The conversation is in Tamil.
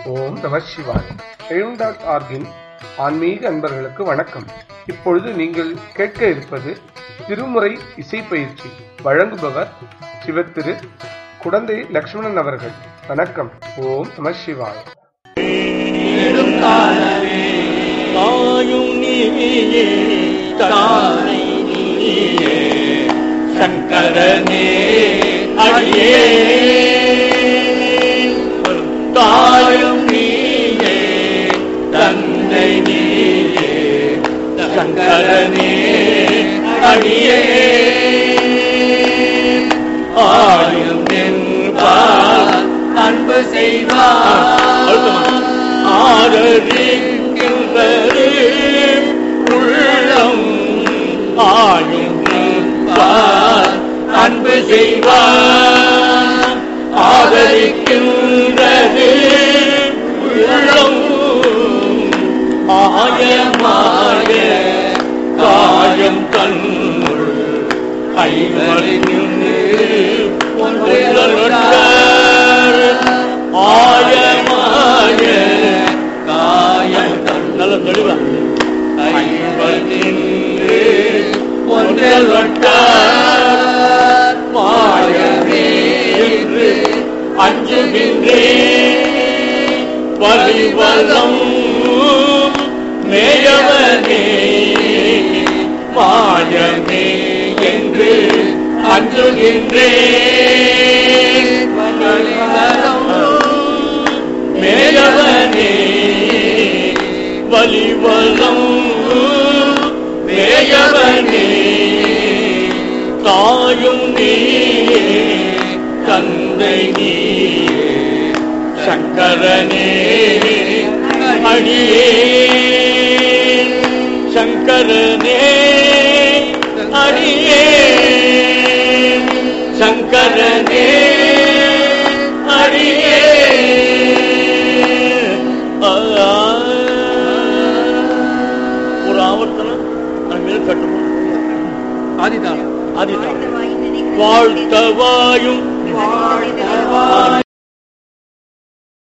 ஓம் நம சிவாய் எழும் டாட் ஆர்கின் ஆன்மீக அன்பர்களுக்கு வணக்கம் இப்பொழுது நீங்கள் கேட்க இருப்பது திருமுறை இசை பயிற்சி வழங்குபவர் சிவத்திரு குடந்தை லக்ஷ்மணன் அவர்கள் வணக்கம் ஓம் நம சிவாய் தாயும் நீயே தானை நீயே சங்கரனே அடியே தாயும் நீயே தந்தை நீயே சங்கரனே அடியே ஆயும் என்பார் அன்பு செய்வார் ஆதரிக்கின்றது உள்ளம் ஆயும் பார் அன்பு செய்வார் ஆதரிக்கின்றது உள்ளம் ஆயமாக காயம் கண்ணுள் ஐவரின் ஆயமாய காயம் நல்ல தெளிவா ஐம்பதின்று ஒன்றில் வட்டார் மாயமே என்று அஞ்சுகின்றேன் பரிவலம் மேயவனே மாயமே என்று அஞ்சுகின்றேன் பரிவலம் மேயவனே வலிவலம் மேயவனே தாயும் நீயே தந்தை நீயே சங்கரனே அடியே சங்கரனே அடியே சங்கரனே அடியே ஒரு ஆவர்த்தனம் அது மேல் கட்டுமா ஆதிதாளம் ஆதிதாளம் வாழ்த்தவாயும்